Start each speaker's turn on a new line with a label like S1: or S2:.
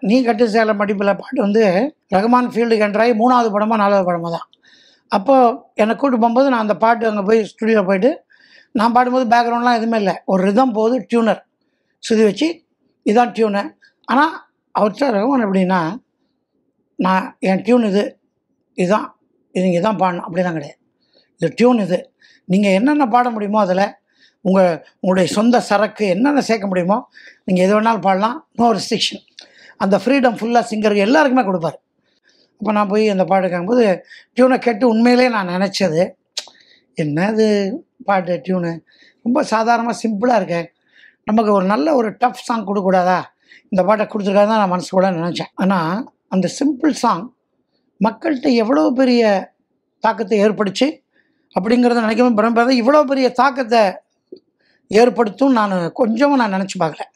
S1: நீ கட்டு சேல மடிப்பில் பாட்டு வந்து ரகுமான் ஃபீல்டுக்கு என்ட்ராகி மூணாவது படமாக நாலாவது படமாக தான் அப்போ என்னை கூட்டு போகும்போது நான் அந்த பாட்டு அங்கே போய் ஸ்டுடியோவில் போயிட்டு நான் பாடும்போது பேக்ரவுண்ட்லாம் எதுவுமே இல்லை ஒரு ரிதம் போகுது டியூனர் சுதி வச்சு இதான் டியூனு ஆனால் அவர்கிட்ட ரகுமான் எப்படின்னா நான் என் டியூன் இது இதுதான் இது இங்கே தான் பாடணும் அப்படிலாம் கிடையாது இது டியூன் இது நீங்கள் என்னென்ன பாட முடியுமோ அதில் உங்கள் உங்களுடைய சொந்த சரக்கு என்னென்ன சேர்க்க முடியுமோ நீங்கள் எது வேணாலும் பாடலாம் நோ ரெஸ்ட்ரிக்ஷன் அந்த ஃப்ரீடம் ஃபுல்லாக சிங்கருக்கு எல்லாருக்குமே கொடுப்பாரு அப்போ நான் போய் அந்த பாட்டு கேட்கும்போது டியூனை கேட்டு உண்மையிலே நான் நினச்சது என்னது பாட்டு டியூனு ரொம்ப சாதாரணமாக சிம்பிளாக இருக்கே நமக்கு ஒரு நல்ல ஒரு டஃப் சாங் கொடுக்கக்கூடாதா இந்த பாட்டை கொடுத்துருக்காது தான் நான் மனசு கூட நினச்சேன் ஆனால் அந்த சிம்பிள் சாங் மக்கள்கிட்ட எவ்வளோ பெரிய தாக்கத்தை ஏற்படுச்சு அப்படிங்கிறத நினைக்காம பிரம்பதை இவ்வளோ பெரிய தாக்கத்தை ஏற்படுத்தும் நான் கொஞ்சமும் நான் நினச்சி பார்க்கல